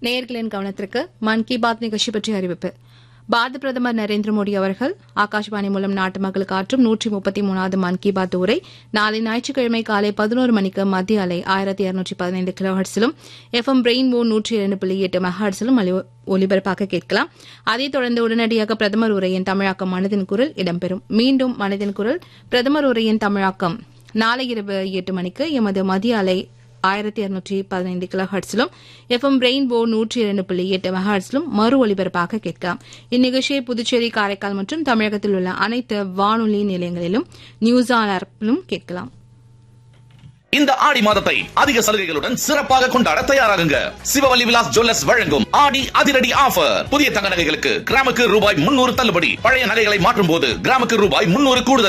நேயர்களின் கவனத்திற்கு மன் கி பாத் நிகழ்ச்சி பற்றிய அறிவிப்பு பாரத பிரதமர் நரேந்திர மோடி அவர்கள் ஆகாஷவாணி மூலம் நாட்டு மக்களுக்கு ஆற்றும் நூற்றி முப்பத்தி மூணாவது மன் கி பாத் உரை நாளை ஞாயிற்றுக்கிழமை காலை பதினோரு மணிக்கு மத்திய அலை ஆயிரத்தி இருநூற்றி பதினைந்து கிலோ ஹர்ட்ஸிலும் எஃப் எம் ரெயின்போ நூற்றி இரண்டு புள்ளி எட்டு மெஹார்ட்ஸிலும் ஒலிபரப்பாக கேட்கலாம் அதைத் தொடர்ந்து உடனடியாக பிரதமர் உரையின் தமிழாக்கம் மனதின் குரல் இடம்பெறும் மீண்டும் மனதின் குரல் பிரதமர் உரையின் தமிழாக்கம் நாளை இரவு எட்டு மணிக்கு எமது மத்திய அலை ஆயிரத்தி இருநூற்றி பதினைந்து கிலோ ஹர்ட்ஸிலும் எஃப் எம் ரெயின்போ நூற்றி இரண்டு புள்ளி எட்டு மெஹார்ட்ஸிலும் மறு ஒலிபரப்பாக கேட்கலாம் இந்நிகழ்ச்சியை புதுச்சேரி காரைக்கால் மற்றும் தமிழகத்தில் உள்ள அனைத்து வானொலி நிலையங்களிலும் நியூஸ் ஆன் ஆப்பிலும் கேட்கலாம் இந்த ஆடி மாதத்தை அதிக சலுகைகளுடன் சிறப்பாக கொண்டாட தயாராகுங்க சிவவல்லி விலாஸ் ஜுவல்லர்ஸ் வழங்கும் ஆடி அதிரடி ஆஃபர் புதிய தங்க நகைகளுக்கு கிராமுக்கு ரூபாய் முன்னூறு தள்ளுபடி பழைய நகைகளை மாற்றும் போது கிராமுக்கு ரூபாய் முன்னூறு கூடுதல்